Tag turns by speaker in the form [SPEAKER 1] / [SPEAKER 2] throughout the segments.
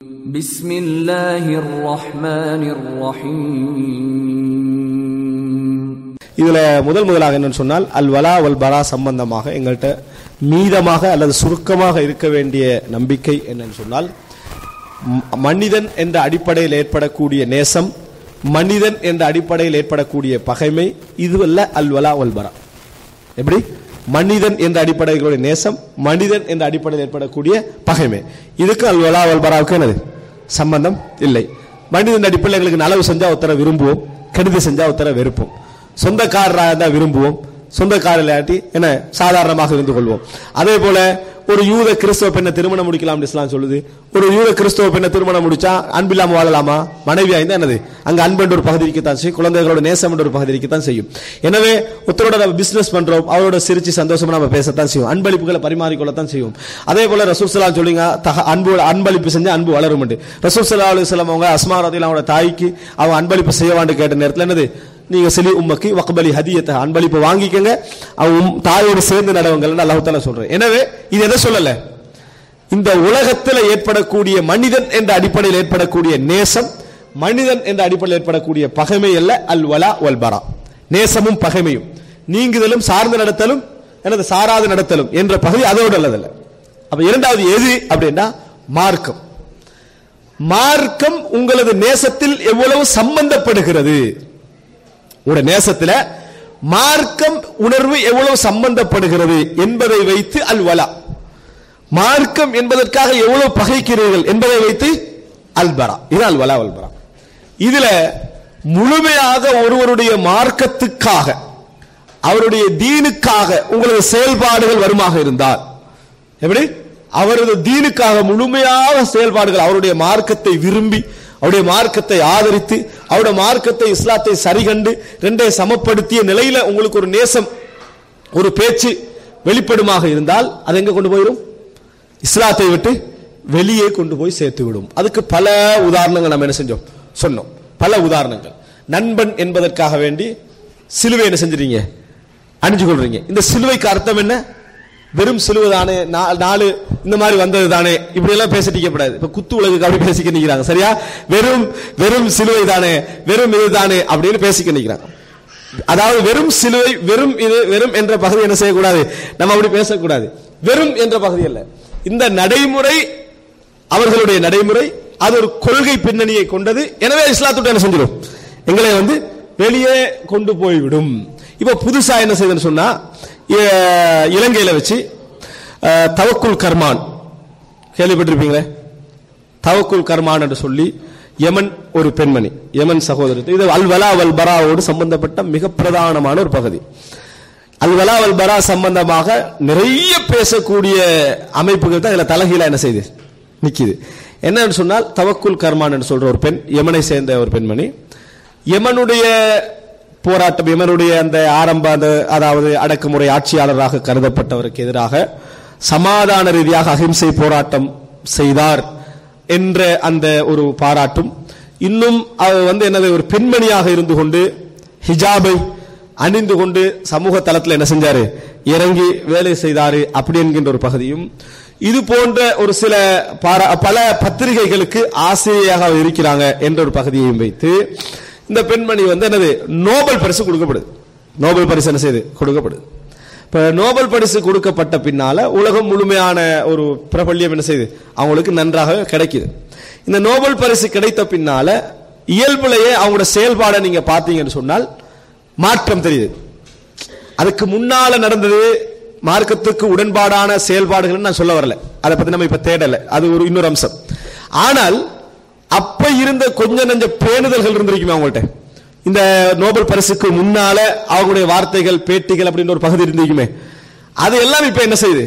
[SPEAKER 1] بسم الله الرحمن الرحيم
[SPEAKER 2] இதுல முதல் முதலாக என்னன்னு சொன்னால் அல் வலா வல் பரா சம்பந்தமாக எங்கள்கிட்ட மீதமாக அல்லது சுருக்கமாக இருக்க வேண்டிய நம்பிக்கை என்னன்னு சொன்னால் ம- மனிதன் என்ற அடிப்படையில் ஏற்படக்கூடிய நேசம் மனிதன் என்ற அடிப்படையில் ஏற்படக்கூடிய பகைமை இதுவல்ல அல் வலா வல் பரா எப்படி மனிதன் என்ற அடிப்படையிலுடைய நேசம் மனிதன் என்ற அடிப்படையில் ஏற்படக்கூடிய பகைமை இதுக்கு அல் வலா வல் பராவுக்கு என்னது சம்பந்தம் இல்லை மனிதன் அடிப்படையில் எங்களுக்கு நலவு செஞ்சா ஒருத்தரை விரும்புவோம் கெடுதி செஞ்சா ஒருத்தரை வெறுப்போம் சொந்தக்காரராக இருந்தா விரும்புவோம் சொந்தக்காரர் இல்லாட்டி என்ன சாதாரணமாக இருந்து கொள்வோம் அதே போல ஒரு யூத கிறிஸ்தவ பெண்ணை திருமணம் முடிக்கலாம் இஸ்லாம் சொல்லுது ஒரு யூத கிறிஸ்தவ பெண்ணை திருமணம் முடிச்சா அன்பில்லாம வாழலாமா மனைவியா இருந்தா என்னது அங்க அன்பென்ற ஒரு பகுதி இருக்கத்தான் செய்யும் குழந்தைகளோட நேசம் என்ற ஒரு பகுதி இருக்கத்தான் செய்யும் எனவே ஒருத்தரோட நம்ம பிசினஸ் பண்றோம் அவரோட சிரிச்சு சந்தோஷமா நம்ம பேசத்தான் செய்வோம் அன்பளிப்புகளை பரிமாறிக்கொள்ளத்தான் செய்வோம் அதே போல ரசூல் சலாம் சொல்லுங்க தக அன்பு அன்பளிப்பு செஞ்சு அன்பு வளரும் ரசூல் சல்லா அலுவலம் அவங்க அஸ்மா ரதியில் அவங்களோட தாய்க்கு அவங்க அன்பளிப்பு செய்யவான்னு கேட்ட நேரத்தில் என்னது நீங்க சிலி உம்மக்கு வக்பலி ஹதியத்தை அன்பளிப்பு வாங்கிக்கங்க அவன் உம் தாயோடு சேர்ந்து நடவுங்கள் அல்லாஹ் தாலா சொல்றேன் எனவே இது எதை சொல்லல இந்த உலகத்தில் ஏற்படக்கூடிய மனிதன் என்ற அடிப்படையில் ஏற்படக்கூடிய நேசம் மனிதன் என்ற அடிப்படையில் ஏற்படக்கூடிய பகைமை அல்ல அல் வலா வல் பரா நேசமும் பகைமையும் நீங்குதலும் சார்ந்து நடத்தலும் எனது சாராது நடத்தலும் என்ற பகுதி அதோடு அல்லதல்ல அப்ப இரண்டாவது எது அப்படின்னா மார்க்கம் மார்க்கம் உங்களது நேசத்தில் எவ்வளவு சம்பந்தப்படுகிறது உங்களுடைய நேசத்துல மார்க்கம் உணர்வு எவ்வளவு சம்பந்தப்படுகிறது என்பதை வைத்து அல் வலா மார்க்கம் என்பதற்காக எவ்வளவு பகைக்கிறீர்கள் என்பதை வைத்து அல்பரா இது அல் வலா அல்பரா இதுல முழுமையாக ஒருவருடைய மார்க்கத்துக்காக அவருடைய தீனுக்காக உங்களது செயல்பாடுகள் வருமாக இருந்தால் எப்படி அவரது தீனுக்காக முழுமையாக செயல்பாடுகள் அவருடைய மார்க்கத்தை விரும்பி அவருடைய மார்க்கத்தை ஆதரித்து அவருடைய மார்க்கத்தை இஸ்லாத்தை சரிகண்டு ரெண்டை சமப்படுத்திய நிலையில உங்களுக்கு ஒரு நேசம் ஒரு பேச்சு வெளிப்படுமாக இருந்தால் அது எங்க கொண்டு போயிடும் இஸ்லாத்தை விட்டு வெளியே கொண்டு போய் சேர்த்து விடும் அதுக்கு பல உதாரணங்கள் நம்ம என்ன செஞ்சோம் சொன்னோம் பல உதாரணங்கள் நண்பன் என்பதற்காக வேண்டி சிலுவை என்ன செஞ்சிருங்க அணிஞ்சு கொள்றீங்க இந்த சிலுவைக்கு அர்த்தம் என்ன வெறும் சிலுவை தானே நா- நாலு இந்த மாதிரி வந்தது தானே இப்படி எல்லாம் பேசிட்டு கூடாது இப்ப குத்து உலகுக்கு அப்படி பேசிக்க நிக்கிறாங்க சரியா வெறும் வெறும் சிலுவை தானே வெறும் இது தானே அப்படின்னு பேசிக்க நிக்கிறாங்க அதாவது வெறும் சிலுவை வெறும் இது வெறும் என்ற பகுதி என்ன செய்யக்கூடாது நம்ம அப்படி பேசக்கூடாது வெறும் என்ற பகுதி அல்ல இந்த நடைமுறை அவர்களுடைய நடைமுறை அது ஒரு கொள்கை பின்னணியை கொண்டது எனவே இஸ்லாத்துட்டு என்ன செஞ்சிடும் எங்களை வந்து வெளியே கொண்டு போய்விடும் இப்ப புதுசா என்ன செய்யுதுன்னு சொன்னா இ- இலங்கையில வச்சு அஹ், தவக்குல் கர்மான் கேள்விப்பட்டிருப்பீங்களே தவக்குல் கர்மான் என்று சொல்லி யமன் ஒரு பெண்மணி யமன் சகோதரர் இது அல்வலா வல் பராவோடு சம்பந்தப்பட்ட மிக பிரதானமான ஒரு பகுதி அல்வலா வல் பரா சம்பந்தமாக நிறைய பேசக்கூடிய அமைப்புகள் தான் இதுல தலகீழா என்ன செய்யுது நிக்குது என்னன்னு சொன்னால் தவக்குல் கர்மான் என்று சொல்ற ஒரு பெண் யமனை சேர்ந்த ஒரு பெண்மணி யமனுடைய போராட்டம் யமனுடைய அந்த ஆரம்ப அந்த அதாவது அடக்குமுறை ஆட்சியாளராக கருதப்பட்டவருக்கு எதிராக சமாதான ரீதியாக அகிம்சை போராட்டம் செய்தார் என்ற அந்த ஒரு பாராட்டும் இன்னும் அவர் வந்து என்னது ஒரு பெண்மணியாக இருந்து கொண்டு ஹிஜாபை அணிந்து கொண்டு சமூக தளத்தில் என்ன செஞ்சாரு இறங்கி வேலை செய்தாரு அப்படி என்கின்ற ஒரு பகுதியும் இது போன்ற ஒரு சில பாரா- பல பத்திரிகைகளுக்கு ஆசிரியராக அவர் இருக்கிறாங்க என்ற ஒரு பகுதியையும் வைத்து இந்த பெண்மணி வந்து என்னது நோபல் பரிசு கொடுக்கப்படுது நோபல் பரிசு என்ன செய்யுது கொடுக்கப்படுது இப்ப நோபல் பரிசு கொடுக்கப்பட்ட பின்னால உலகம் முழுமையான ஒரு பிரபல்யம் என்ன செய்யுது அவங்களுக்கு நன்றாக கிடைக்குது இந்த நோபல் பரிசு கிடைத்த பின்னால இயல்புலையே அவங்களோட செயல்பாடை நீங்க பாத்தீங்கன்னு சொன்னால் மாற்றம் தெரியுது அதுக்கு முன்னால நடந்தது மார்க்கத்துக்கு உடன்பாடான செயல்பாடுகள் நான் சொல்ல வரல அதை பத்தி நம்ம இப்ப தேடல அது ஒரு இன்னொரு அம்சம் ஆனால் அப்ப இருந்த கொஞ்ச நஞ்ச பேணுதல்கள் இருந்திருக்குமே அவங்கள்ட்ட இந்த நோபல் பரிசுக்கு முன்னால அவங்களுடைய வார்த்தைகள் பேட்டிகள் அப்படின்ற ஒரு பகுதி இருந்திருக்குமே அது எல்லாம் இப்ப என்ன செய்யுது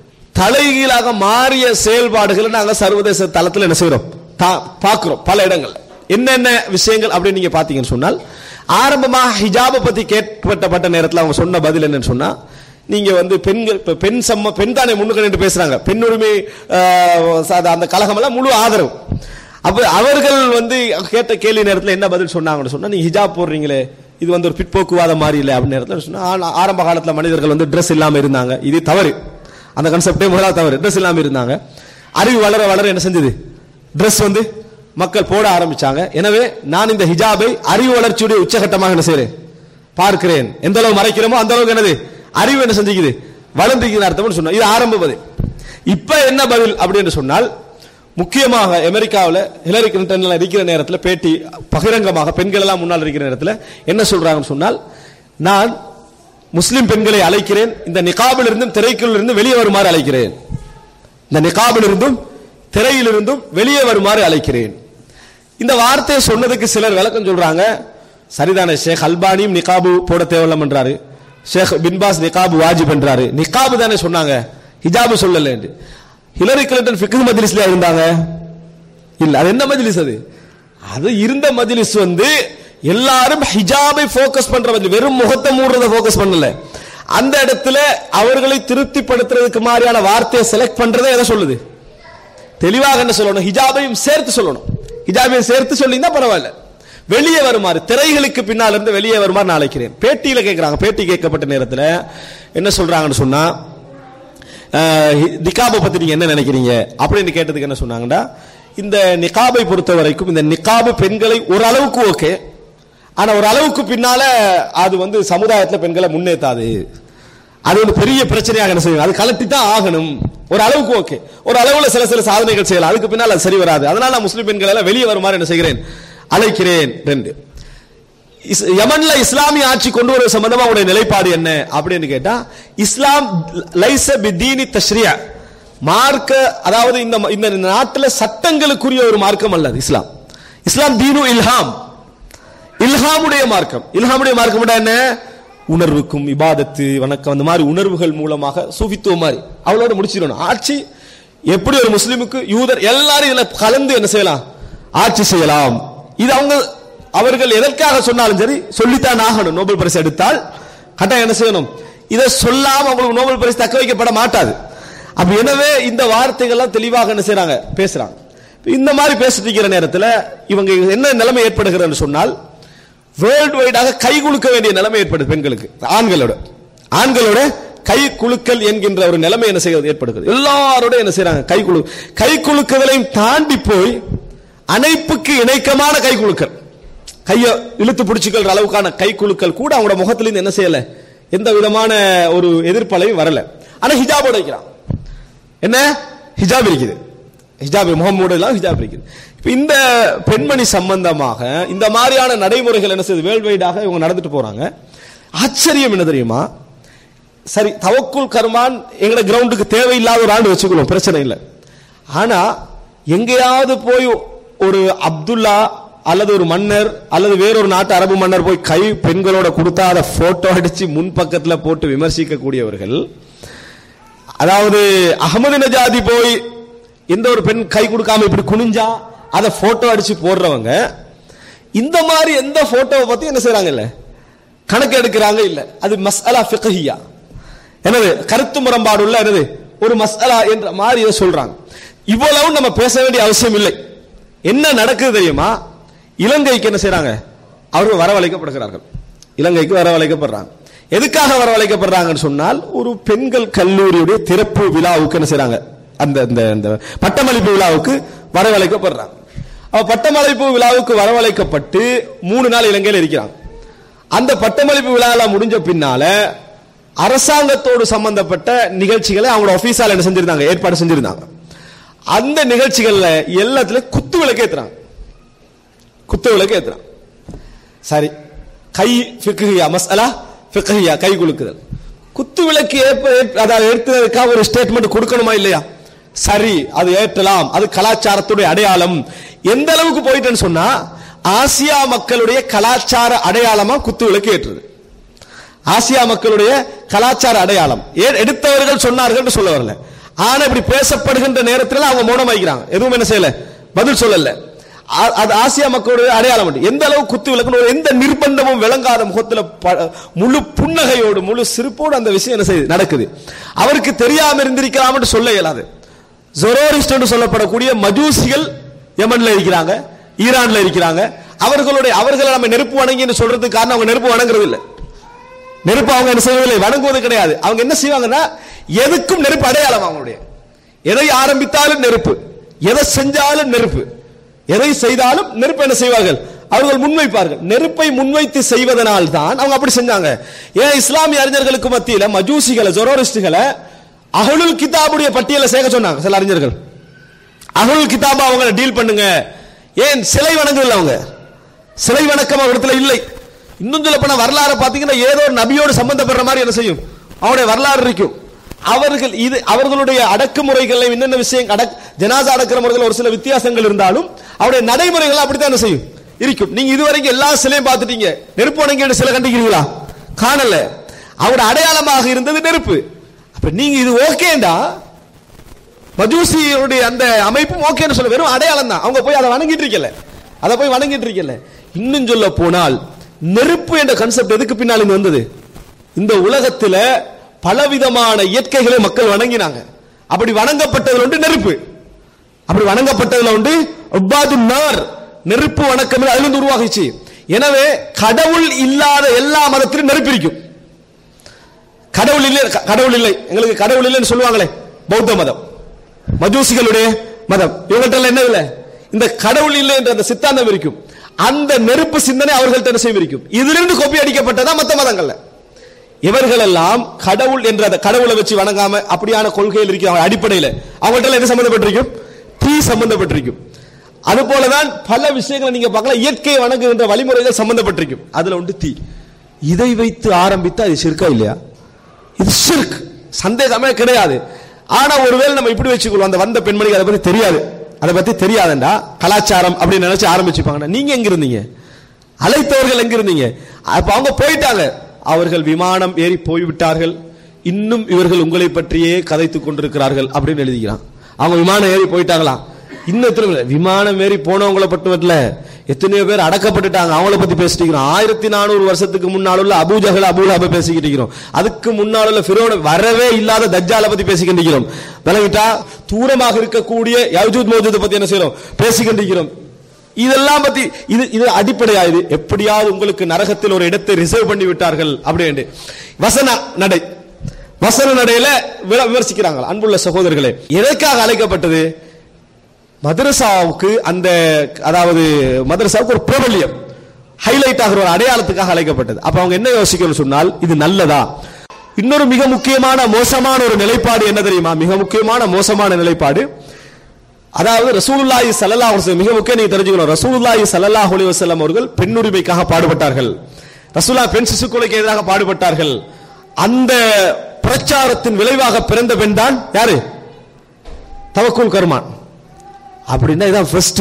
[SPEAKER 2] தலைகீழாக மாறிய செயல்பாடுகளை நாங்க சர்வதேச தளத்தில் என்ன செய்யறோம் தா- பார்க்கிறோம் பல இடங்கள் என்னென்ன விஷயங்கள் அப்படின்னு நீங்க பாத்தீங்கன்னு சொன்னால் ஆரம்பமா ஹிஜாபை பத்தி கேட்கப்பட்ட நேரத்தில் அவங்க சொன்ன பதில் என்னன்னு சொன்னா நீங்க வந்து பெண்கள் இப்ப பெண் சம்ம பெண் தானே முன்னுக்கு நின்று பேசுறாங்க பெண் உரிமை ஆஹ், சாத- அந்த கழகம் எல்லாம் முழு ஆதரவு அப்ப அவர்கள் வந்து கேட்ட கேள்வி நேரத்தில் என்ன பதில் சொன்னாங்கன்னு சொன்னா நீங்க ஹிஜாப் போடுறீங்களே இது வந்து ஒரு பிற்போக்குவாதம் மாதிரி இல்லை அப்படின்னு நேரத்தில் சொன்னா ஆனா, ஆரம்ப காலத்துல மனிதர்கள் வந்து Dress இல்லாம இருந்தாங்க இது தவறு அந்த கான்செப்டே முதலாவது தவறு Dress இல்லாம இருந்தாங்க அறிவு வளர வளர என்ன செஞ்சது Dress வந்து மக்கள் போட ஆரம்பிச்சாங்க எனவே நான் இந்த ஹிஜாபை அறிவு வளர்ச்சியுடைய உச்சகட்டமாக என்ன செய்றேன் பார்க்கிறேன் எந்த அளவு மறைக்கிறோமோ அந்த அளவுக்கு என்னது அறிவு என்ன செஞ்சுக்குது வளர்ந்துக்குது அர்த்தம்னு சொன்னா இது ஆரம்ப பதில் இப்ப என்ன பதில் அப்படின்னு சொன்னால் முக்கியமாக அமெரிக்காவில் ஹிலரி கிளின்டன் இருக்கிற நேரத்தில் பேட்டி பகிரங்கமாக பெண்கள் எல்லாம் முன்னால் இருக்கிற நேரத்தில் என்ன சொல்றாங்கன்னு சொன்னால் நான் முஸ்லிம் பெண்களை அழைக்கிறேன் இந்த நிகாபில் இருந்தும் திரைக்குள் இருந்து வெளியே வருமாறு அழைக்கிறேன் இந்த நிகாபில் இருந்தும் திரையிலிருந்தும் வெளியே வருமாறு அழைக்கிறேன் இந்த வார்த்தையை சொன்னதுக்கு சிலர் விளக்கம் சொல்றாங்க சரிதானே ஷேக் அல்பானியும் நிகாபு போட தேவையில்லம் என்றாரு ஷேக் பின்பாஸ் நிகாபு வாஜிப் என்றாரு நிகாபு தானே சொன்னாங்க ஹிஜாபு சொல்லல என்று ஹிலரி கிளின்டன் ஃபிக்ஹ் மஜ்லிஸ்ல இருந்தாங்க இல்ல அது என்ன மஜ்லிஸ் அது அது இருந்த மஜ்லிஸ் வந்து எல்லாரும் ஹிஜாபை ஃபோக்கஸ் பண்ற மஜ்லிஸ் வெறும் முகத்தை மூடுறத ஃபோக்கஸ் பண்ணல அந்த இடத்துல அவர்களை திருப்திப்படுத்துறதுக்கு மாதிரியான வார்த்தையை செலக்ட் பண்றதை எதை சொல்லுது தெளிவாக என்ன சொல்லணும் ஹிஜாபையும் சேர்த்து சொல்லணும் ஹிஜாபையும் சேர்த்து சொல்லியிருந்தா பரவாயில்ல வெளியே வருமாறு திரைகளுக்கு பின்னால் இருந்து வெளியே வருமாறு நான் அழைக்கிறேன் பேட்டியில கேட்கிறாங்க பேட்டி கேட்கப்பட்ட நேரத்தில் என்ன சொல்றாங்கன்னு சொன்னா நிகாபை பத்தி நீங்க என்ன நினைக்கிறீங்க அப்படின்னு கேட்டதுக்கு என்ன சொன்னாங்கடா இந்த நிகாபை பொறுத்த வரைக்கும் இந்த நிகாபு பெண்களை ஒரு அளவுக்கு ஓகே ஆனா ஒரு அளவுக்கு பின்னால அது வந்து சமுதாயத்துல பெண்களை முன்னேத்தாது அது ஒரு பெரிய பிரச்சனையாக என்ன செய்யும் அது கலட்டி தான் ஆகணும் ஒரு அளவுக்கு ஓகே ஒரு அளவுல சில சில சாதனைகள் செய்யலாம் அதுக்கு பின்னால் அது சரி வராது அதனால நான் முஸ்லிம் பெண்கள் எல்லாம் வெளியே வருமாறு என்ன செய்கிறேன் அழைக்கிறேன் ரெண்டு இஸ்- யமன்ல இஸ்லாமிய ஆட்சி கொண்டு வர சம்பந்தமா உடைய நிலைப்பாடு என்ன அப்படின்னு கேட்டா இஸ்லாம் லைச பிதீனி தஷ்ரியா மார்க்க அதாவது இந்த ம- இந்த நாட்டுல சட்டங்களுக்குரிய ஒரு மார்க்கம் அல்ல அது இஸ்லாம் இஸ்லாம் தீனு இல்ஹாம் இல்ஹாமுடைய மார்க்கம் இல்ஹாமுடைய மார்க்கம் என்ன உணர்வுக்கும் இபாதத்து வணக்கம் அந்த மாதிரி உணர்வுகள் மூலமாக சூஃபித்துவம் மாதிரி அவளோட முடிச்சிடணும் ஆட்சி எப்படி ஒரு முஸ்லிமுக்கு யூதர் எல்லாரும் இதுல கலந்து என்ன செய்யலாம் ஆட்சி செய்யலாம் இது அவங்க அவர்கள் எதற்காக சொன்னாலும் சரி சொல்லித்தான் ஆகணும் நோபல் பரிசு எடுத்தால் கட்டாயம் என்ன செய்யணும் இதை சொல்லாம அவங்களுக்கு நோபல் பரிசு தக்க வைக்கப்பட மாட்டாது அப்ப எனவே இந்த வார்த்தைகள்லாம் தெளிவாக என்ன செய்றாங்க பேசுறாங்க இந்த மாதிரி பேசிட்டு இருக்கிற நேரத்தில் இவங்க என்ன நிலைமை ஏற்படுகிறதுன்னு சொன்னால் வேர்ல்டு வைடாக கை குலுக்க வேண்டிய நிலைமை ஏற்படுது பெண்களுக்கு ஆண்களோட ஆண்களோட கை குலுக்கல் என்கின்ற ஒரு நிலைமை என்ன செய்கிறது ஏற்படுகிறது எல்லாரோட என்ன செய்றாங்க கை குலு கை குலுக்குதலையும் தாண்டி போய் அணைப்புக்கு இணைக்கமான கை குலுக்கல் கையை இழுத்து பிடிச்சிக்கிற அளவுக்கான கை குலுக்கல் கூட அவங்களோட முகத்திலிருந்து என்ன செய்யல எந்த விதமான ஒரு எதிர்ப்பலையும் வரல ஆனா ஹிஜாபோட வைக்கிறான் என்ன ஹிஜாப் இருக்குது ஹிஜாப் முகமூடு எல்லாம் ஹிஜாப் இருக்குது இப்ப இந்த பெண்மணி சம்பந்தமாக இந்த மாதிரியான நடைமுறைகள் என்ன செய்யுது வேர்ல்டு வைடாக இவங்க நடந்துட்டு போறாங்க ஆச்சரியம் என்ன தெரியுமா சரி தவக்குல் கர்மான் எங்கட கிரவுண்டுக்கு தேவையில்லாத ஒரு ஆண்டு வச்சுக்கணும் பிரச்சனை இல்லை ஆனா எங்கேயாவது போய் ஒரு அப்துல்லா அல்லது ஒரு மன்னர் அல்லது வேறொரு நாட்டு அரபு மன்னர் போய் கை பெண்களோட கொடுத்தா அதை போட்டோ அடிச்சு முன்பக்கத்துல போட்டு விமர்சிக்க கூடியவர்கள் அதாவது அகமது நஜாதி போய் எந்த ஒரு பெண் கை கொடுக்காம இப்படி குனிஞ்சா அதை போட்டோ அடிச்சு போடுறவங்க இந்த மாதிரி எந்த போட்டோவை பத்தி என்ன செய்றாங்க இல்ல கணக்கு எடுக்கிறாங்க இல்ல அது மஸ்அலா ஃபிக்ஹியா என்னது கருத்து முரண்பாடு உள்ள என்னது ஒரு மஸ்அலா என்ற மாதிரி இதை சொல்றாங்க இவ்வளவு நம்ம பேச வேண்டிய அவசியம் இல்லை என்ன நடக்குது தெரியுமா இலங்கைக்கு என்ன செய்றாங்க அவர்கள் வரவழைக்கப்படுகிறார்கள் இலங்கைக்கு வரவழைக்கப்படுறாங்க எதுக்காக வரவழைக்கப்படுறாங்கன்னு சொன்னால் ஒரு பெண்கள் கல்லூரியுடைய திறப்பு விழாவுக்கு என்ன செய்றாங்க அந்த அந்த அந்த பட்டமளிப்பு விழாவுக்கு வரவழைக்கப்படுறாங்க அவ பட்டமளிப்பு விழாவுக்கு வரவழைக்கப்பட்டு மூணு நாள் இலங்கையில் இருக்கிறாங்க அந்த பட்டமளிப்பு விழால முடிஞ்ச பின்னால அரசாங்கத்தோடு சம்பந்தப்பட்ட நிகழ்ச்சிகளை அவங்களோட ஆபீஸால என்ன செஞ்சிருந்தாங்க ஏற்பாடு செஞ்சிருந்தாங்க அந்த நிகழ்ச்சிகள்ல எல்லாத்துலயும் குத்து விளக்கு ஏத்துறாங்க குத்து விளக்கு ஏத்துறாங்க சரி கை ஃபிக்ஹியா மஸ்அலா ஃபிக்ஹியா கை குலுக்குதல் குத்து விளக்கு ஏற்ப ஏற்ப- அதாவது எடுத்ததுக்காக ஒரு ஸ்டேட்மெண்ட் கொடுக்கணுமா இல்லையா சரி அது ஏற்றலாம் அது கலாச்சாரத்துடைய அடையாளம் எந்த அளவுக்கு போயிட்டேன்னு சொன்னா ஆசியா மக்களுடைய கலாச்சார அடையாளமா குத்து விளக்கு ஏற்றுது ஆசியா மக்களுடைய கலாச்சார அடையாளம் ஏ- எடுத்தவர்கள் சொன்னார்கள் என்று சொல்ல வரல ஆனா இப்படி பேசப்படுகின்ற நேரத்தில் அவங்க மௌனமாக்கிறாங்க எதுவும் என்ன செய்யல பதில் சொல்லல ஆ- அது ஆசியா மக்களுடைய அடையாளம் உண்டு. எந்த அளவு குத்து விளக்குன்னு ஒரு எந்த நிர்பந்தமும் விளங்காத முகத்துல ப- முழு புன்னகையோடு முழு சிரிப்போடு அந்த விஷயம் என்ன செய்யுது நடக்குது அவருக்கு தெரியாம இருந்திருக்கலாம் என்று சொல்ல இயலாது ஜொரோரிஸ்ட் என்று சொல்லப்படக்கூடிய மஜூசிகள் யமன்ல இருக்கிறாங்க ஈரான்ல இருக்கிறாங்க அவர்களுடைய அவர்களை நம்ம நெருப்பு வணங்கின்னு சொல்றதுக்கு காரணம் அவங்க நெருப்பு வணங்குறது இல்லை நெருப்பு அவங்க என்ன செய்வதில்லை வணங்குவது கிடையாது அவங்க என்ன செய்வாங்கன்னா எதுக்கும் நெருப்பு அடையாளம் அவங்களுடைய எதை ஆரம்பித்தாலும் நெருப்பு எதை செஞ்சாலும் நெருப்பு எதை செய்தாலும் நெருப்பு என்ன செய்வார்கள் அவர்கள் முன்வைப்பார்கள் நெருப்பை முன்வைத்து செய்வதனால் தான் அவங்க அப்படி செஞ்சாங்க ஏன் இஸ்லாமிய அறிஞர்களுக்கு மத்தியில மஜூசிகளை ஜொரோரிஸ்டுகளை அகலுல் கிதாபுடைய பட்டியலை சேர்க்க சொன்னாங்க சில அறிஞர்கள் அகலுல் கிதாபா அவங்கள டீல் பண்ணுங்க ஏன் சிலை வணங்குதில்ல அவங்க சிலை வணக்கம் அவரிடத்துல இல்லை இன்னும் சொல்ல போனா வரலாறு பாத்தீங்கன்னா ஏதோ ஒரு நபியோடு சம்பந்தப்படுற மாதிரி என்ன செய்யும் அவருடைய வரலாறு இருக்கும் அவர்கள் இது அவர்களுடைய அடக்குமுறைகள் என்னென்ன விஷயம் அடக் ஜனாசா அடக்கிற முறைகள் ஒரு சில வித்தியாசங்கள் இருந்தாலும் அவருடைய நடைமுறைகள் அப்படித்தான் என்ன செய்யும் இருக்கும் நீங்க இதுவரைக்கும் எல்லா சிலையும் பார்த்துட்டீங்க நெருப்பு வணங்கி சிலை கண்டிக்கிறீங்களா காணல அவருடைய அடையாளமாக இருந்தது நெருப்பு அப்ப நீங்க இது ஓகேண்டா மஜூசியுடைய அந்த அமைப்பும் ஓகேன்னு சொல்ல வெறும் அடையாளம் தான் அவங்க போய் அதை வணங்கிட்டு இருக்கல அதை போய் வணங்கிட்டு இருக்கல இன்னும் சொல்ல போனால் நெருப்பு என்ற கான்செப்ட் எதுக்கு பின்னால் இங்க வந்தது இந்த உலகத்துல பலவிதமான இயற்கைகளை மக்கள் வணங்கினாங்க அப்படி வணங்கப்பட்டதுல உண்டு நெருப்பு அப்படி வணங்கப்பட்டதுல உண்டு உப்பாது நார் நெருப்பு வணக்கம் அதுல இருந்து உருவாகிச்சு எனவே கடவுள் இல்லாத எல்லா மதத்திலும் நெருப்பு இருக்கும் கடவுள் இல்லை க- கடவுள் இல்லை எங்களுக்கு கடவுள் இல்லைன்னு சொல்லுவாங்களே பௌத்த மதம் மஜூசிகளுடைய மதம் இவங்கள்ட்ட எல்லாம் என்ன இல்லை இந்த கடவுள் இல்லை என்ற அந்த சித்தாந்தம் இருக்கும் அந்த நெருப்பு சிந்தனை அவர்கள்ட்ட என்ன செய்யும் இருக்கும் இதிலிருந்து கொப்பி அடிக்கப்பட்டதா மத்த மதங்கள்ல இவர்கள் எல்லாம் கடவுள் என்ற அந்த கடவுளை வச்சு வணங்காம அப்படியான கொள்கையில் இருக்கிற அடிப்படையில் அவங்கள்ட்ட எல்லாம் எது சம்பந்தப்பட்டிருக்கும் தீ சம்பந்தப்பட்டிருக்கும் அது போலதான் பல விஷயங்களை நீங்க பார்க்கலாம் இயற்கையை வணங்குகின்ற வழிமுறைகள் சம்பந்தப்பட்டிருக்கும் அதுல உண்டு தீ இதை வைத்து ஆரம்பித்தா அது சிறுக்கா இல்லையா இது ஷிர்க் சந்தேகமே கிடையாது ஆனா ஒருவேளை நம்ம இப்படி வச்சுக்கொள்வோம் அந்த வந்த பெண்மணிக்கு அதை பத்தி தெரியாது அதை பத்தி தெரியாதுண்டா கலாச்சாரம் அப்படின்னு நினைச்சு ஆரம்பிச்சுப்பாங்க நீங்க எங்க இருந்தீங்க அழைத்தவர்கள் எங்க இருந்தீங்க அப்ப அவங்க போயிட்டாங்க அவர்கள் விமானம் ஏறி போய்விட்டார்கள் இன்னும் இவர்கள் உங்களை பற்றியே கதைத்துக் கொண்டிருக்கிறார்கள் அப்படின்னு எழுதிக்கிறான் அவங்க விமானம் ஏறி போயிட்டாங்களாம் இன்னும் எத்தனை பேர் விமானம் ஏறி போனவங்களை பட்டு வரல எத்தனையோ பேர் அடக்கப்பட்டுட்டாங்க அவங்கள பத்தி பேசிட்டு இருக்கிறோம் ஆயிரத்தி நானூறு வருஷத்துக்கு முன்னால் உள்ள அபூஜகல் அபூலாப பேசிக்கிட்டு இருக்கிறோம் அதுக்கு முன்னால் உள்ள ஃபிரோன வரவே இல்லாத தஜ்ஜால பத்தி பேசிக்கிட்டு இருக்கிறோம் விளங்கிட்டா தூரமாக இருக்கக்கூடிய யஜூத் மௌஜூத் பத்தி என்ன செய்யறோம் பேசிக்கிட்டு இருக்கிறோம் இதெல்லாம் பத்தி இது இது அடிப்படையா இது எப்படியாவது உங்களுக்கு நரகத்தில் ஒரு இடத்தை ரிசர்வ் பண்ணி விட்டார்கள் அப்படின்னு வசன நடை வசன நடையில வில- விமர்சிக்கிறாங்க அன்புள்ள சகோதரர்களே எதற்காக அழைக்கப்பட்டது மதரசாவுக்கு அந்த அதாவது மதரசாவுக்கு ஒரு பிரபல்யம் ஹைலைட் ஆகிற ஒரு அடையாளத்துக்காக அழைக்கப்பட்டது அப்ப அவங்க என்ன யோசிக்கணும்னு சொன்னால் இது நல்லதா இன்னொரு மிக முக்கியமான மோசமான ஒரு நிலைப்பாடு என்ன தெரியுமா மிக முக்கியமான மோசமான நிலைப்பாடு அதாவது ரசூலுல்லாஹி ஸல்லல்லாஹு அலைஹி வஸல்லம் மிக முக்கியம் நீங்க தெரிஞ்சுக்கணும் ரசூலுல்லாஹி ஸல்லல்லாஹு அலைஹி வஸல்லம் அவர்கள் பெண் உரிமைக்காக பாடுபட்டார்கள் ரசூலா பெண் சிசுக்கொலைக்கு எதிராக பாடுபட்டார்கள் அந்த பிரச்சாரத்தின் விளைவாக பிறந்த பெண் தான் யாரு தவக்குல் கர்மான் அப்படின்னா இதான் ஃபர்ஸ்ட்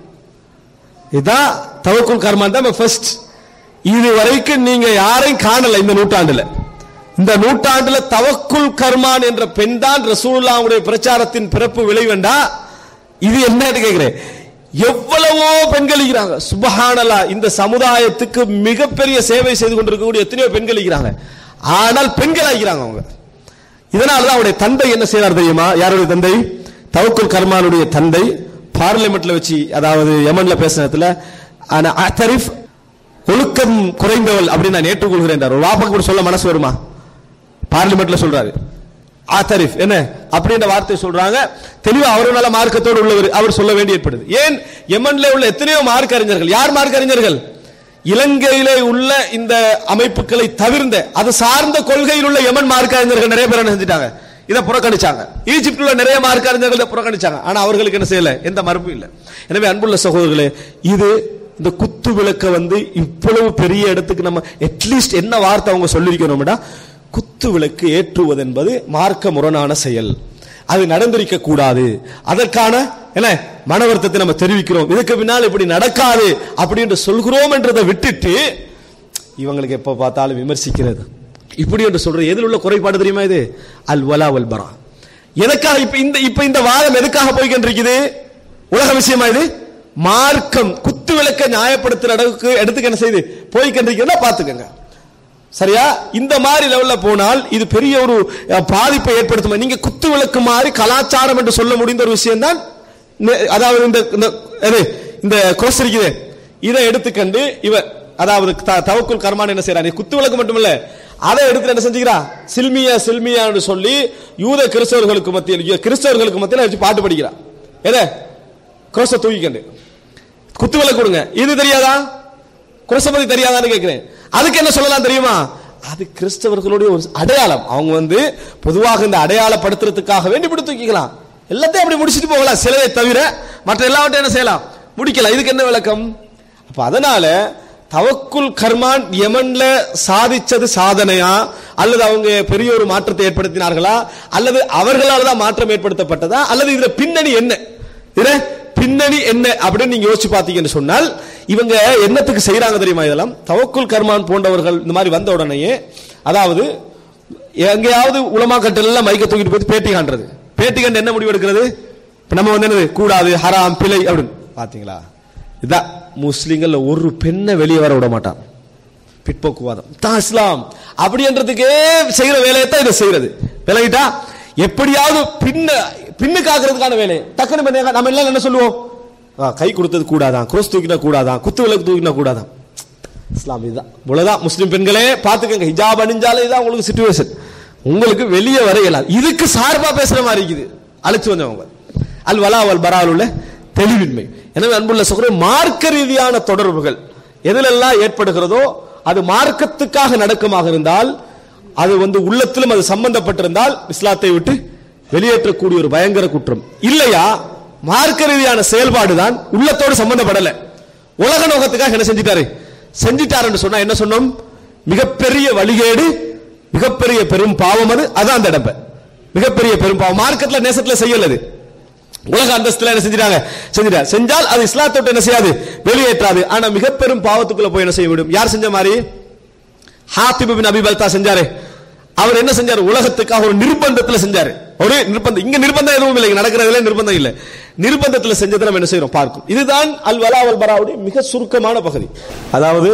[SPEAKER 2] இதான் தவக்குல் கர்மான் தான் ஃபர்ஸ்ட் இது வரைக்கும் நீங்க யாரையும் காணல இந்த நூற்றாண்டுல இந்த நூற்றாண்டுல தவக்குல் கர்மான் என்ற பெண் தான் ரசூலுல்லாவுடைய பிரச்சாரத்தின் பிறப்பு விளைவெண்டா இது என்னன்னு கேக்குறேன் எவ்வளவோ பெண்கள் இருக்கிறாங்க சுபஹானல்லா இந்த சமுதாயத்துக்கு மிகப்பெரிய சேவை செய்து கொண்டிருக்கக்கூடிய எத்தனையோ பெண்கள் இருக்கிறாங்க ஆனால் பெண்கள் ஆகிறாங்க அவங்க இதனாலதான் அவருடைய தந்தை என்ன செய்யறார் தெரியுமா யாருடைய தந்தை தவக்குல் கர்மானுடைய தந்தை பார்லிமெண்ட்ல வச்சு அதாவது யமன்ல பேசினதுல அத்தரிஃப் ஒழுக்கம் குறைந்தவள் அப்படின்னு நான் ஏற்றுக்கொள்கிறேன் ஒரு வாப்பாக்கு கூட சொல்ல மனசு வருமா பார்லிமெண்ட்ல சொல்றாரு ஆத்தரிஃப் என்ன அப்படின்ற வார்த்தை சொல்றாங்க தெளிவா அவர் நல்ல மார்க்கத்தோடு உள்ளவர் அவர் சொல்ல வேண்டி ஏற்படுது ஏன் யமன்ல உள்ள எத்தனையோ மார்க் அறிஞர்கள் யார் மார்க் அறிஞர்கள் இலங்கையிலே உள்ள இந்த அமைப்புகளை தவிர்ந்த அது சார்ந்த கொள்கையில் உள்ள யமன் மார்க் அறிஞர்கள் நிறைய பேர் என்ன செஞ்சுட்டாங்க இதை புறக்கணிச்சாங்க ஈஜிப்ட்ல நிறைய மார்க் அறிஞர்கள் இதை புறக்கணிச்சாங்க ஆனா அவர்களுக்கு என்ன செய்யல எந்த மறுப்பும் இல்லை எனவே அன்புள்ள சகோதரர்களே இது இந்த குத்து விளக்க வந்து இவ்வளவு பெரிய இடத்துக்கு நம்ம அட்லீஸ்ட் என்ன வார்த்தை அவங்க சொல்லியிருக்கணும்டா குத்து விளக்கு ஏற்றுவது என்பது மார்க்க முரணான செயல் அது நடந்திருக்க கூடாது அதற்கான என்ன மன வருத்தத்தை நம்ம தெரிவிக்கிறோம் இதுக்கு பின்னால் இப்படி நடக்காது அப்படின்னு சொல்கிறோம் என்றதை விட்டுட்டு இவங்களுக்கு எப்ப பார்த்தாலும் விமர்சிக்கிறது இப்படி என்று சொல்ற எதில் உள்ள குறைபாடு தெரியுமா இது அல் வலா வல் பரா எதுக்காக இப்ப இந்த இப்ப இந்த வாதம் எதுக்காக போய்கின்றிருக்குது உலக விஷயமா இது மார்க்கம் குத்து விளக்க நியாயப்படுத்துற அளவுக்கு எடுத்துக்க என்ன செய்து போய்கின்றிருக்கிறதா பாத்துக்கங்க சரியா இந்த மாதிரி லெவல்ல போனால் இது பெரிய ஒரு அஹ், பாதிப்பை ஏற்படுத்தும் நீங்க குத்து விளக்கு மாதிரி கலாச்சாரம் என்று சொல்ல முடிந்த ஒரு விஷயம் தான் அதாவது இந்த இந்த எது இந்த கோர்ஸ் இருக்குது இதை எடுத்துக்கண்டு இவ அதாவது த- தவக்குல் கர்மான் என்ன செய்யறா நீ குத்து விளக்கு மட்டுமில்ல அதை எடுத்து என்ன செஞ்சுக்கிறா சில்மியா சில்மியான்னு சொல்லி யூத கிறிஸ்தவர்களுக்கு மத்தியில் கிறிஸ்தவர்களுக்கு மத்தியில் வச்சு பாட்டு படிக்கிறா எதை குரோச தூக்கிக்கண்டு குத்து விலை கொடுங்க இது தெரியாதா குரோச பத்தி தெரியாதான்னு கேட்கிறேன் அதுக்கு என்ன சொல்லலாம் தெரியுமா அது கிறிஸ்தவர்களுடைய ஒரு அடையாளம் அவங்க வந்து பொதுவாக இந்த அடையாளப்படுத்துறதுக்காக வேண்டி இப்படி தூக்கிக்கலாம் எல்லாத்தையும் அப்படி முடிச்சிட்டு போகலாம் சிலையை தவிர மற்ற எல்லாவற்றையும் என்ன செய்யலாம் முடிக்கலாம் இதுக்கு என்ன விளக்கம் அப்ப அதனால தவக்குல் கர்மான் யமன்ல சாதிச்சது சாதனையா அல்லது அவங்க பெரிய ஒரு மாற்றத்தை ஏற்படுத்தினார்களா அல்லது அவர்களால் தான் மாற்றம் ஏற்படுத்தப்பட்டதா அல்லது இதுல பின்னணி என்ன இதுல பின்னணி என்ன அப்படின்னு நீங்க யோசிச்சு பாத்தீங்கன்னு சொன்னால் இவங்க என்னத்துக்கு செய்யறாங்க தெரியுமா இதெல்லாம் தவக்குல் கர்மான் போன்றவர்கள் இந்த மாதிரி வந்த உடனேயே அதாவது எங்கேயாவது உலமாக்கட்டல் எல்லாம் மைக்க தூக்கிட்டு போய் பேட்டி காண்றது பேட்டி கண்டு என்ன முடிவு எடுக்கிறது இப்ப நம்ம வந்து என்னது கூடாது ஹராம் பிழை அப்படின்னு பாத்தீங்களா இதான் முஸ்லிம்கள் ஒரு பெண்ணை வெளியே வர விட மாட்டான் பிற்போக்குவாதம் தான் இஸ்லாம் அப்படின்றதுக்கே செய்யற வேலையை தான் இதை செய்யறது விலகிட்டா எப்படியாவது பின்ன பின்னு காக்குறதுக்கான வேலை டக்குனு பண்ணி நம்ம எல்லாம் என்ன சொல்லுவோம் ஆ, கை கொடுத்தது கூடாதான் குரோஸ் தூக்கினா கூடாதான் குத்து விளக்கு தூக்கினா கூடாதான் இஸ்லாம் இதுதான் இவ்வளவுதான் முஸ்லிம் பெண்களே பாத்துக்கங்க ஹிஜாப் அணிஞ்சாலே இதான் உங்களுக்கு சுச்சுவேஷன் உங்களுக்கு வெளியே வர இயலாது இதுக்கு சார்பா பேசுற மாதிரி இருக்குது அழைச்சு வந்தவங்க அல் வலா வல் பரால் உள்ள தெளிவின்மை எனவே அன்புள்ள சகோதர மார்க்க ரீதியான தொடர்புகள் எதிலெல்லாம் ஏற்படுகிறதோ அது மார்க்கத்துக்காக நடக்குமாக இருந்தால் அது வந்து உள்ளத்திலும் அது சம்பந்தப்பட்டிருந்தால் இஸ்லாத்தை விட்டு வெளியேற்றக்கூடிய ஒரு பயங்கர குற்றம் இல்லையா மார்க்க ரீதியான செயல்பாடு தான் உள்ளத்தோடு சம்பந்தப்படல உலக நோக்கத்துக்காக என்ன செஞ்சிட்டாரு செஞ்சிட்டாருன்னு சொன்னா என்ன சொன்னோம் மிகப்பெரிய வழிகேடு மிகப்பெரிய பெரும் பாவம் அது அதான் அந்த இடம்ப மிகப்பெரிய பெரும் பாவம் மார்க்கெட்ல நேசத்துல செய்யலது உலக அந்தஸ்துல என்ன செஞ்சிட்டாங்க செஞ்சிட்டாங்க செஞ்சால் அது இஸ்லாத்தை விட்டு என்ன செய்யாது வெளியேற்றாது ஆனா மிகப்பெரும் பாவத்துக்குள்ள போய் என்ன செய்ய விடும் யார் செஞ்ச மாதிரி ஹாத்திப் பின் அபி பல்தா செஞ்சாரு அவர் என்ன செஞ்சாரு உலகத்துக்காக ஒரு நிர்பந்தத்துல செஞ்சாரு ஒரு நிர்பந்தம் இங்க நிர்பந்தம் எதுவும் இல்லை இங்க நடக்கிறதுல நிர்பந்தம் இல்லை நிர்பந்தத்துல செஞ்சதை நம்ம என்ன செய்யறோம் பார்க்கும் இதுதான் அல் வலா அல் பராவுடைய மிக சுருக்கமான பகுதி அதாவது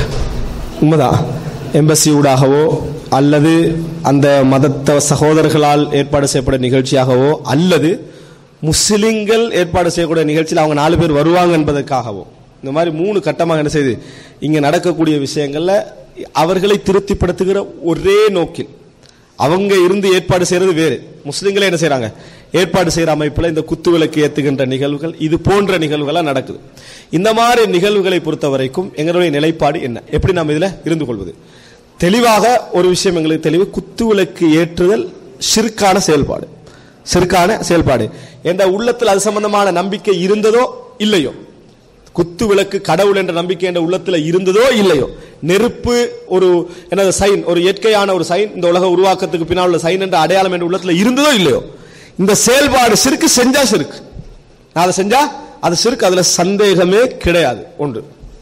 [SPEAKER 2] உண்மைதான் எம்பசி ஊடாகவோ அல்லது அந்த மதத்த சகோதரர்களால் ஏற்பாடு செய்யப்பட்ட நிகழ்ச்சியாகவோ அல்லது முஸ்லிம்கள் ஏற்பாடு செய்யக்கூடிய நிகழ்ச்சியில் அவங்க நாலு பேர் வருவாங்க என்பதற்காகவோ இந்த மாதிரி மூணு கட்டமாக என்ன செய்யுது இங்க நடக்கக்கூடிய விஷயங்கள்ல அவர்களை திருப்திப்படுத்துகிற ஒரே நோக்கில் அவங்க இருந்து ஏற்பாடு செய்யறது வேறு முஸ்லிம்களே என்ன செய்றாங்க ஏற்பாடு செய்யற அமைப்புல இந்த குத்து விளக்கு ஏத்துகின்ற நிகழ்வுகள் இது போன்ற நிகழ்வுகளா நடக்குது இந்த மாதிரி நிகழ்வுகளை பொறுத்த வரைக்கும் எங்களுடைய நிலைப்பாடு என்ன எப்படி நாம் இதுல இருந்து கொள்வது தெளிவாக ஒரு விஷயம் எங்களுக்கு தெளிவு குத்து விளக்கு ஏற்றுதல் சிறுக்கான செயல்பாடு சிறுக்கான செயல்பாடு என்ற உள்ளத்தில் அது சம்பந்தமான நம்பிக்கை இருந்ததோ இல்லையோ குத்து விளக்கு கடவுள் என்ற நம்பிக்கை என்ற உள்ளத்துல இருந்ததோ இல்லையோ நெருப்பு ஒரு என்னது சைன் ஒரு இயற்கையான ஒரு சைன் இந்த உலக உருவாக்கத்துக்கு பின்னால் உள்ள சைன் என்ற அடையாளம் என்ற உள்ளத்துல இருந்ததோ இல்லையோ இந்த செயல்பாடு சிறுக்கு செஞ்சா சிறுக்கு நான் அதை செஞ்சா அது சிறுக்கு அதுல சந்தேகமே கிடையாது ஒன்று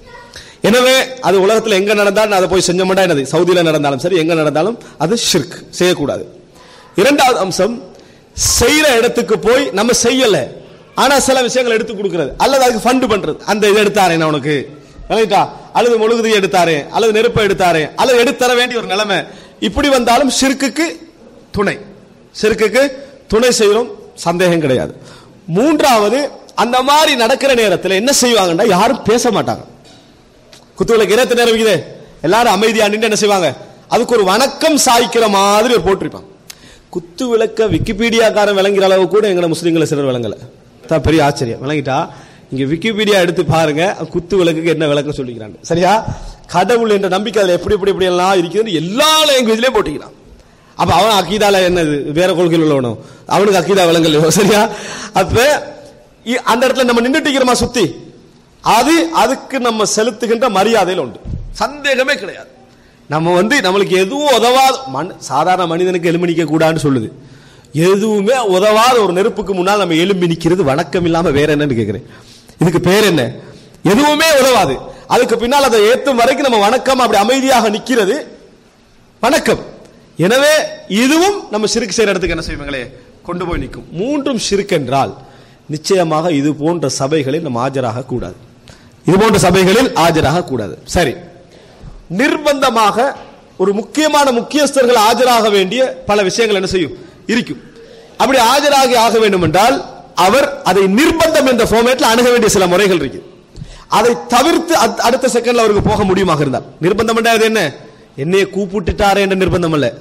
[SPEAKER 2] எனவே அது உலகத்துல எங்க நடந்தாலும் அதை போய் செஞ்ச மாட்டா என்னது சவுதியில நடந்தாலும் சரி எங்க நடந்தாலும் அது ஷிர்க் செய்யக்கூடாது இரண்டாவது அம்சம் செய்யற இடத்துக்கு போய் நம்ம செய்யல ஆனா சில விஷயங்கள் எடுத்து கொடுக்கிறது அல்லது அதுக்கு ஃபண்ட் பண்றது அந்த இதை எடுத்தாரே நான் உனக்கு விளங்கிட்டா அல்லது முழுகுதி எடுத்தாரே அல்லது நெருப்பை எடுத்தாரே அல்லது எடுத்தர வேண்டிய ஒரு நிலைமை இப்படி வந்தாலும் ஷிர்க்குக்கு துணை ஷிர்க்குக்கு துணை செய்யறோம் சந்தேகம் கிடையாது மூன்றாவது அந்த மாதிரி நடக்கிற நேரத்தில் என்ன செய்வாங்கன்னா யாரும் பேச மாட்டாங்க குத்துவிளக்கு இருபத்தி நேரம் இருக்குது எல்லாரும் அமைதியா நின்று என்ன செய்வாங்க அதுக்கு ஒரு வணக்கம் சாய்க்கிற மாதிரி ஒரு போட்டிருப்பாங்க குத்து விளக்க விக்கிபீடியாக்காரன் விளங்குற அளவு கூட எங்களை முஸ்லீம்களை சிலர் விளங்கல தான் பெரிய ஆச்சரியம் விளங்கிட்டா இங்க விக்கிபீடியா எடுத்து பாருங்க குத்து விளக்குக்கு என்ன விளக்கம் சொல்லிக்கிறாங்க சரியா கடவுள் என்ற நம்பிக்கை அதுல எப்படி எப்படி எப்படி எல்லாம் இருக்குதுன்னு எல்லா லாங்குவேஜ்லயும் போட்டிக்கிறான் அப்ப அவன் அக்கீதால என்னது வேற கொள்கையில் உள்ளவனும் அவனுக்கு அக்கீதா விளங்கலையோ சரியா அப்ப இ- அந்த இடத்துல நம்ம நின்றுட்டு இருக்கிறோமா சுத்தி அது அதுக்கு நம்ம செலுத்துகின்ற மரியாதையில் உண்டு சந்தேகமே கிடையாது நம்ம வந்து நம்மளுக்கு எதுவும் உதவாத மண் சாதாரண மனிதனுக்கு எலும்பி நிற்க கூடாதுன்னு சொல்லுது எதுவுமே உதவாத ஒரு நெருப்புக்கு முன்னால் நம்ம எலும்பி நிக்கிறது வணக்கம் இல்லாம வேற என்னன்னு கேக்குறேன் இதுக்கு பேர் என்ன எதுவுமே உதவாது அதுக்கு பின்னால் அதை ஏத்தும் வரைக்கும் நம்ம வணக்கம் அப்படி அமைதியாக நிக்கிறது வணக்கம் எனவே இதுவும் நம்ம சிறுக்கு செய்யற இடத்துக்கு என்ன செய்வங்களே கொண்டு போய் நிற்கும் மூன்றும் சிறுக்கு என்றால் நிச்சயமாக இது போன்ற சபைகளில் நம்ம ஆஜராக கூடாது இது போன்ற சபைகளில் ஆஜராக கூடாது சரி நிர்பந்தமாக ஒரு முக்கியமான முக்கியஸ்தர்கள் ஆஜராக வேண்டிய பல விஷயங்கள் என்ன செய்யும் இருக்கும் அப்படி ஆஜராகி ஆக வேண்டும் என்றால் அவர் அதை நிர்பந்தம் என்ற ஃபார்மேட்ல அணுக வேண்டிய சில முறைகள் இருக்கு அதை தவிர்த்து அத்- அடுத்த செகண்ட்ல அவருக்கு போக முடியுமாக இருந்தால் நிர்பந்தம் என்றால் என்ன என்னைய கூப்பிட்டுட்டாரே என்ற நிர்பந்தம் அல்ல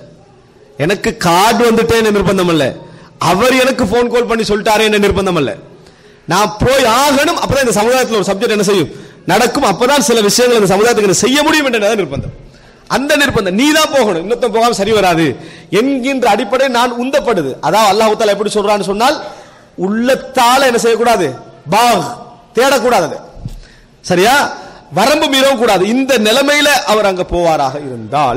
[SPEAKER 2] எனக்கு கார்டு வந்துட்டே என்ற நிர்பந்தம் அல்ல அவர் எனக்கு போன் கால் பண்ணி சொல்லிட்டாரே என்ற நிர்பந்தம் அல்ல நான் போய் ஆகணும் அப்பதான் இந்த சமுதாயத்தில் ஒரு சப்ஜெக்ட் என்ன செய்யும் நடக்கும் அப்பதான் சில விஷயங்கள் இந்த சமுதாயத்துக்கு என்ன செய்ய முடியும் என்ற நிர்பந்தம் அந்த நிர்பந்தம் நீ தான் போகணும் இன்னொருத்தன் போகாம சரி வராது என்கின்ற அடிப்படை நான் உந்தப்படுது அதான் அல்லாஹ் தாலா எப்படி சொல்றான்னு சொன்னால் உள்ளத்தால என்ன செய்யக்கூடாது பாக் தேடக்கூடாது அதை. சரியா வரம்பு மீறவும் கூடாது இந்த நிலைமையில அவர் அங்க போவாராக இருந்தால்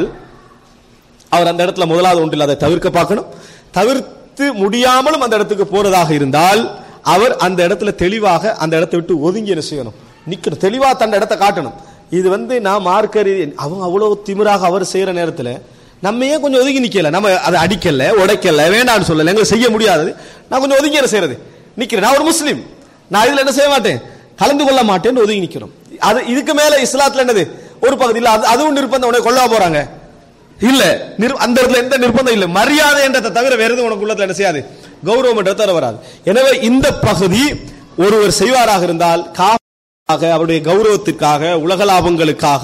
[SPEAKER 2] அவர் அந்த இடத்துல முதலாவது ஒன்றில் அதை தவிர்க்க பார்க்கணும் தவிர்த்து முடியாமலும் அந்த இடத்துக்கு போறதாக இருந்தால் அவர் அந்த இடத்துல தெளிவாக அந்த இடத்தை விட்டு ஒதுங்கி என்ன செய்யணும் நிக்கணும் தெளிவா தன் இடத்தை காட்டணும் இது வந்து நான் மார்க்கறி அவங்க அவ்வளவு திமிராக அவர் செய்யற நேரத்துல நம்ம ஏன் கொஞ்சம் ஒதுங்கி நிக்கல நம்ம அதை அடிக்கல உடைக்கல வேண்டாம்னு சொல்லல எங்களுக்கு செய்ய முடியாது நான் கொஞ்சம் ஒதுங்கி என்ன செய்யறது நிக்கிறேன் நான் ஒரு முஸ்லீம் நான் இதுல என்ன செய்ய மாட்டேன் கலந்து கொள்ள மாட்டேன்னு ஒதுங்கி நிக்கிறோம் அது இதுக்கு மேல இஸ்லாத்துல என்னது ஒரு பகுதி இல்ல அது- அதுவும் நிர்பந்தம் உடனே கொல்லா போறாங்க இல்ல நிர்- அந்த இடத்துல எந்த நிர்பந்தம் இல்ல மரியாதை என்றதை தவிர வேற எதுவும் உனக்கு உள்ளத்துல என்ன செய்யாது கௌரவம் என்றது தவிர வராது எனவே இந்த பகுதி ஒருவர் செய்வாராக இருந்தால் காக அவருடைய கௌரவத்திற்காக உலக லாபங்களுக்காக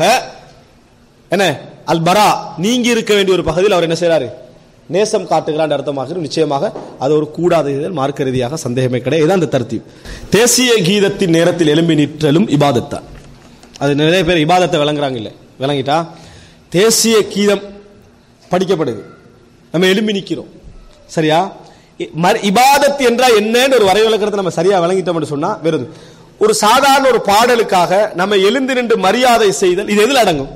[SPEAKER 2] என்ன அல் பரா நீங்கி இருக்க வேண்டிய ஒரு பகுதியில் அவர் என்ன செய்றாரு நேசம் காட்டுகிறான் அர்த்தமாக நிச்சயமாக அது ஒரு கூடாத இதழ் மார்க்க ரீதியாக சந்தேகமே கிடையாது இதான் அந்த தர்த்தீப் தேசிய கீதத்தின் நேரத்தில் எழும்பி நிற்றலும் இபாதத்தான் அது நிறைய பேர் இபாதத்தை விளங்குறாங்க இல்லை விளங்கிட்டா தேசிய கீதம் படிக்கப்படுது நம்ம எழும்பி நிற்கிறோம் சரியா இ- மர்- இபாதத் என்றால் என்னன்னு ஒரு வரை விளக்கத்தை நம்ம சரியா விளங்கிட்டோம்னு சொன்னா வெறுது ஒரு சாதாரண ஒரு பாடலுக்காக நம்ம எழுந்து நின்று மரியாதை செய்தல் இது எதில் அடங்கும்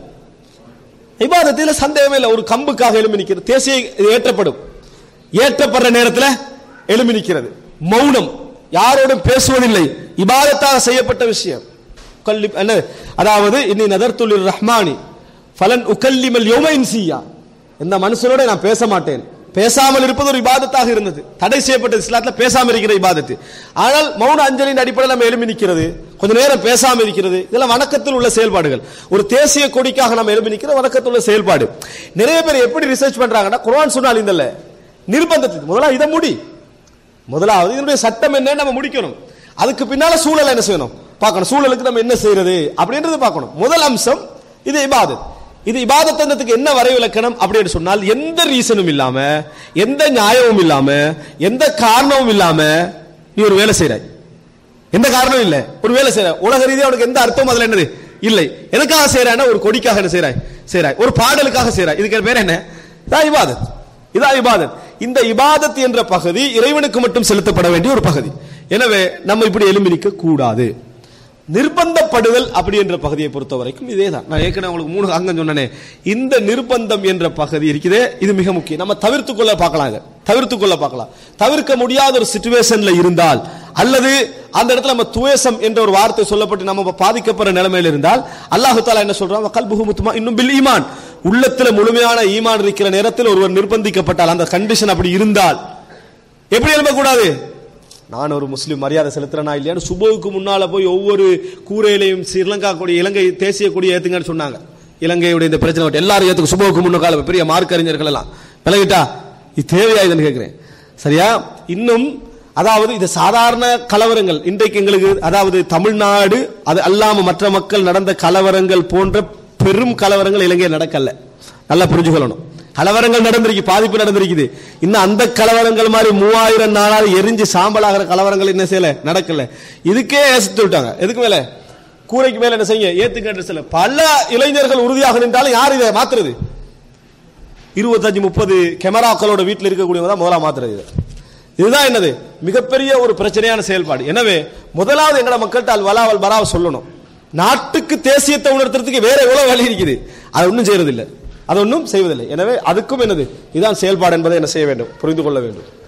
[SPEAKER 2] இபாதத்தில் சந்தேகமே இல்லை ஒரு கம்புக்காக எழும்பி நிற்கிறது தேசிய இது ஏற்றப்படும் ஏற்றப்படுற நேரத்தில் எழும்பி நிற்கிறது மௌனம் யாரோடும் பேசுவதில்லை இபாதத்தாக செய்யப்பட்ட விஷயம் கல்லி என்ன அதாவது இன்னி நதர்த்துல் ரஹ்மானி ஃபலன் உக்கல்லிமல் யோமைன் சியா இந்த மனுஷனோட நான் பேச மாட்டேன் பேசாமல் இருப்பது ஒரு இபாதத்தாக இருந்தது தடை செய்யப்பட்ட இஸ்லாத்துல பேசாம இருக்கிற இபாதத்து ஆனால் மௌன அஞ்சலின் அடிப்படையில் நம்ம எழும்பி நிற்கிறது கொஞ்ச நேரம் பேசாம இருக்கிறது இதெல்லாம் வணக்கத்தில் உள்ள செயல்பாடுகள் ஒரு தேசிய கொடிக்காக நம்ம எழும்பி நிற்கிற வணக்கத்தில் உள்ள செயல்பாடு நிறைய பேர் எப்படி ரிசர்ச் பண்றாங்கன்னா குர்ஆன் சொன்னால் இந்த நிர்பந்தத்துக்கு முதல்ல இதை முடி முதலாவது இதனுடைய சட்டம் என்னன்னு நம்ம முடிக்கணும் அதுக்கு பின்னால சூழலை என்ன செய்யணும் பார்க்கணும் சூழலுக்கு நம்ம என்ன செய்யறது அப்படின்றது பார்க்கணும் முதல் அம்சம் இது இபாதத் இது இபாதத்தந்தத்துக்கு என்ன வரை விளக்கணம் அப்படின்னு சொன்னால் எந்த ரீசனும் இல்லாம எந்த நியாயமும் இல்லாம எந்த காரணமும் இல்லாம நீ ஒரு வேலை செய்றாய் எந்த காரணமும் இல்ல ஒரு வேலை செய்யற உலக ரீதியா உனக்கு எந்த அர்த்தமும் அதுல என்னது இல்லை எதுக்காக செய்யறான்னா ஒரு கொடிக்காக என்ன செய்றாய் செய்றாய் ஒரு பாடலுக்காக செய்றாய் இதுக்கு பேர் என்ன இதான் இபாதத் இதான் இபாதத் இந்த இபாதத் என்ற பகுதி இறைவனுக்கு மட்டும் செலுத்தப்பட வேண்டிய ஒரு பகுதி எனவே நம்ம இப்படி எலும்பி நிற்க கூடாது நிர்பந்தப்படுதல் அப்படி என்ற பகுதியை பொறுத்த வரைக்கும் இதே தான் நான் ஏற்கனவே உங்களுக்கு மூணு அங்கம் சொன்னனே இந்த நிர்பந்தம் என்ற பகுதி இருக்குதே இது மிக முக்கியம் நம்ம தவிர்த்து கொள்ள பார்க்கலாம் இதை தவிர்த்து கொள்ள பார்க்கலாம் தவிர்க்க முடியாத ஒரு சுச்சுவேஷன்ல இருந்தால் அல்லது அந்த இடத்துல நம்ம துவேசம் என்ற ஒரு வார்த்தை சொல்லப்பட்டு நம்ம பாதிக்கப்படுற நிலைமையில இருந்தால் அல்லாஹு தாலா என்ன சொல்றான் கல்புகு முத்துமா இன்னும் பில் ஈமான் உள்ளத்துல முழுமையான ஈமான் இருக்கிற நேரத்தில் ஒருவர் நிர்பந்திக்கப்பட்டால் அந்த கண்டிஷன் அப்படி இருந்தால் எப்படி எழுப்பக்கூடாது நான் ஒரு முஸ்லீம் மரியாதை செலுத்துறேனா இல்லையான்னு சுபோவுக்கு முன்னால போய் ஒவ்வொரு கூரையிலையும் ஸ்ரீலங்கா கொடி இலங்கை தேசிய கொடி ஏத்துங்கன்னு சொன்னாங்க இலங்கையுடைய இந்த பிரச்சனை விட்டு எல்லாரும் ஏத்துக்கு சுபோவுக்கு முன்னால பெரிய மார்க் அறிஞர்கள் எல்லாம் விலகிட்டா இது தேவையா இதுன்னு கேட்கிறேன் சரியா இன்னும் அதாவது இது சாதாரண கலவரங்கள் இன்றைக்கு எங்களுக்கு அதாவது தமிழ்நாடு அது அல்லாம மற்ற மக்கள் நடந்த கலவரங்கள் போன்ற பெரும் கலவரங்கள் இலங்கையில் நடக்கல நல்லா புரிஞ்சுக்கொள்ளணும் கலவரங்கள் நடந்திருக்கு பாதிப்பு நடந்திருக்குது இன்னும் அந்த கலவரங்கள் மாதிரி மூவாயிரம் நாளால் எரிஞ்சு சாம்பலாகிற கலவரங்கள் என்ன செய்யல நடக்கல இதுக்கே ஏசித்து விட்டாங்க எதுக்கு மேல கூரைக்கு மேல என்ன செய்ய ஏத்துக்க சில பல இளைஞர்கள் உறுதியாக நின்றாலும் யார் இதை மாத்துறது இருபத்தஞ்சு முப்பது கேமராக்களோட வீட்டில் இருக்கக்கூடியவங்க தான் முதலா மாத்துறது இதை. இதுதான் என்னது மிகப்பெரிய ஒரு பிரச்சனையான செயல்பாடு எனவே முதலாவது எங்கட மக்கள்கிட்ட அல் வலாவல் பராவ சொல்லணும் நாட்டுக்கு தேசியத்தை உணர்த்துறதுக்கு வேற எவ்வளவு வழி இருக்குது அதை ஒன்றும் செய்யறதில்லை அதை ஒன்றும் செய்வதில்லை எனவே அதுக்கும் என்னது இதுதான் செயல்பாடு என்பதை என்ன செய்ய வேண்டும் புரிந்து கொள்ள வேண்டும்